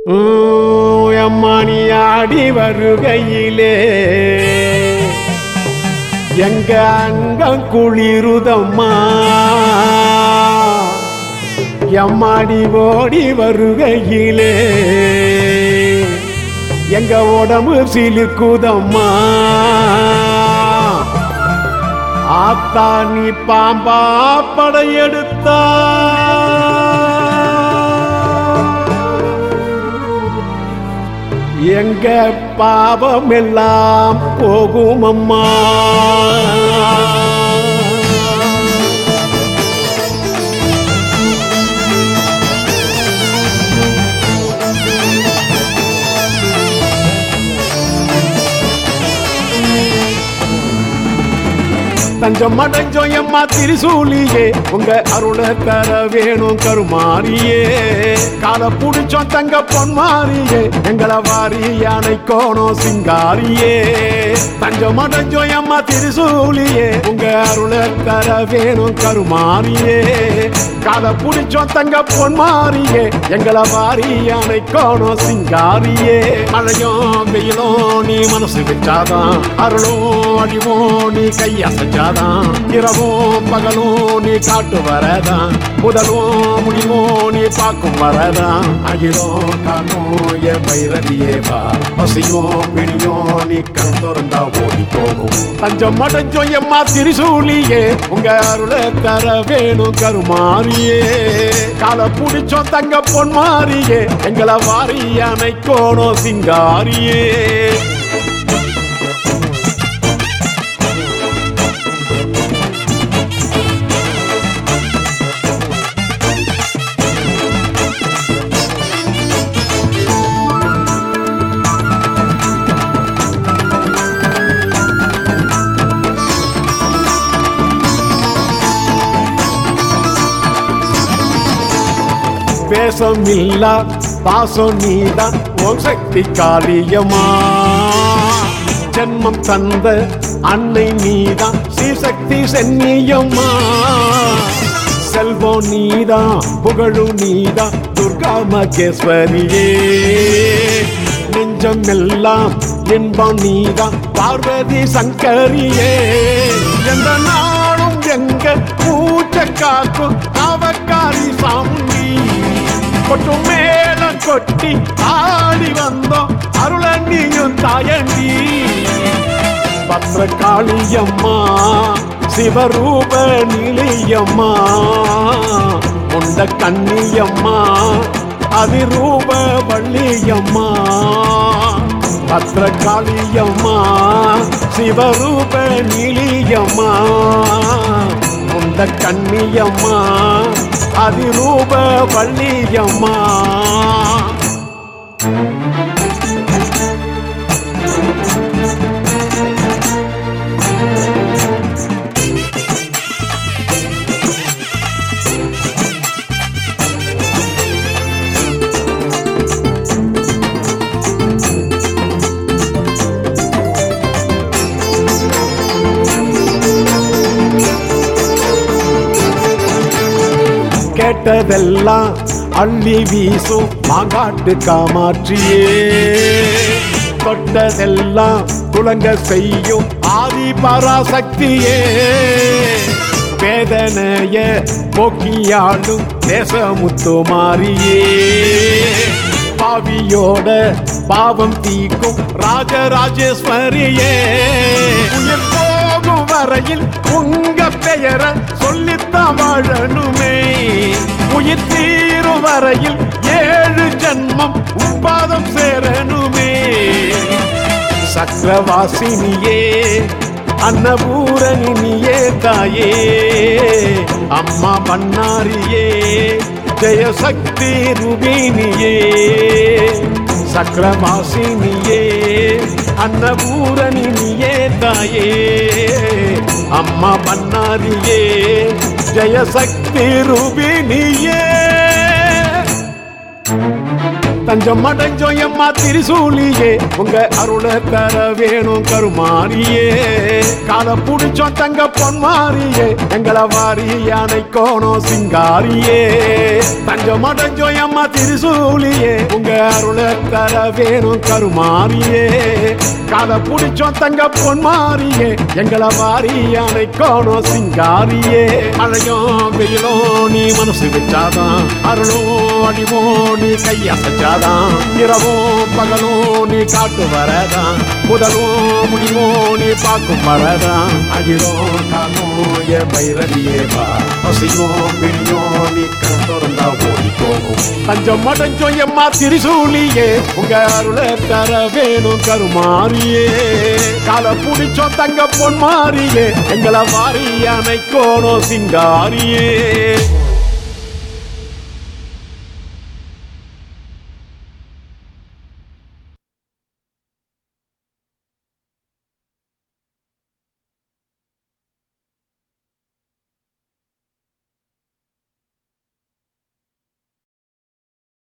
அம்மானி ஆடி வருகையிலே எங்க அங்கம் குளிருதம்மா எம்மாடி ஓடி வருகையிலே எங்க உடம்பு சிலிர்க்குதம்மா ஆத்தா நீ பாம்பா படையெடுத்தா எங்க பாவம் எல்லாம் போகும் அம்மா தஞ்சம் அடைஞ்சோம் எம்மா திரிசூலியே உங்க அருளை தர வேணும் கருமாரியே கால புடிச்சோம் தங்க பொன்மாரியே எங்களை வாரி யானை கோணம் சிங்காரியே தஞ்சம் அடைஞ்சோம் எம்மா திரிசூலியே உங்க அருளை தர வேணும் கருமாரியே கால புடிச்சோம் தங்க பொன்மாரியே எங்களை வாரி யானை கோணம் சிங்காரியே மழையும் வெயிலும் நீ மனசு வச்சாதான் அருளும் அடிவும் நீ கையசைச்சாதான் இரவும் பகலும் நீ காட்டு வரதான் முதலும் முடிவும் நீ பார்க்கும் வரதான் அகிலும் காணும் என் பைரவியே வா பசியும் பிடியும் நீ கண் திறந்தா ஓடி போகும் தஞ்சம் அடைஞ்சோம் எம்மா திரிசூலியே உங்க அருளை தர வேணும் கருமாரியே கால புடிச்சோம் தங்க பொன்மாரியே எங்களை வாரி அணைக்கோணும் சிங்காரியே பேசம் இல்ல பாசம் நீதான் ஓம் சக்தி காளியம்மா ஜென்மம் தந்த அன்னை நீதான் ஸ்ரீசக்தி சென்னியம்மா செல்வம் நீதான் புகழும் நீதான் துர்கா மகேஸ்வரியே நெஞ்சம் எல்லாம் இன்பம் நீதான் பார்வதி சங்கரியே எந்த நாளும் எங்க பூச்ச காக்கும் அவக்காரி சாமி கொட்டு மேளம் கொட்டி ஆடி வந்தோம் அருளண்டியும் தாயண்டி பத்ரகாளியம்மா சிவரூப நிலையம்மா உண்ட கண்ணியம்மா அதிரூப வள்ளியம்மா பத்ரகாளியம்மா சிவரூப நிலியம்மா உண்ட கண்ணியம்மா அதிரூப வள்ளியம்மா கேட்டதெல்லாம் அள்ளி வீசும் மாங்காட்டு காமாட்சியே தொட்டதெல்லாம் துளங்க செய்யும் ஆதி பராசக்தியே வேதனைய போக்கியாளும் தேசமுத்து மாறியே பாவியோட பாவம் தீக்கும் ராஜராஜேஸ்வரியே உயிர் போகும் வரையில் உங்க பெயரை சொல்லித்தான் வாழணுமே உயிர் தீரும் வரையில் ஏழு ஜன்மம் உப்பாதம் சேரணுமே சக்கரவாசினியே அன்னபூரணினியே தாயே அம்மா பண்ணாரியே ஜெயசக்தி ரூபினியே சக்கரவாசினியே அன்னபூரணினியே தாயே அம்மா பண்ணாரியே ஜெயசக்தி ரூபினியே தஞ்சம் அடைஞ்சோம் எம்மா திரிசூலியே உங்க அருளை தர வேணும் கருமாரியே கால புடிச்சோம் தங்க பொன்மாரியே எங்களை வாரி யானை கோணம் சிங்காரியே தஞ்சம் அடைஞ்சோம் எம்மா திரிசூலியே உங்க அருளை தர வேணும் கருமாரியே காலை புடிச்சோம் தங்க பொன்மாரியே எங்களை வாரி அணைக்கோணும் சிங்காரியே மழையும் வெயிலும் நீ மனசு வச்சாதான் அருளும் அடிவும் நீ கையசைச்சாதான் இரவும் பகலும் நீ காட்டு வரதான் முதலும் முடிவும் நீ பார்க்கும் வரதான் அகிலும் காணும் என் பைரவியே வா பசியும் பிடியும் நீ கருத்துறந்தா ஓடி போகும் தஞ்சம் மடஞ்சோம் எம்மா திரிசூலியே உங்க அருளை தர வேணும் கருமாரியே காலை புடிச்சோம் தங்க பொன்மாரியே எங்களை வாரி அணைக்கோணும் சிங்காரியே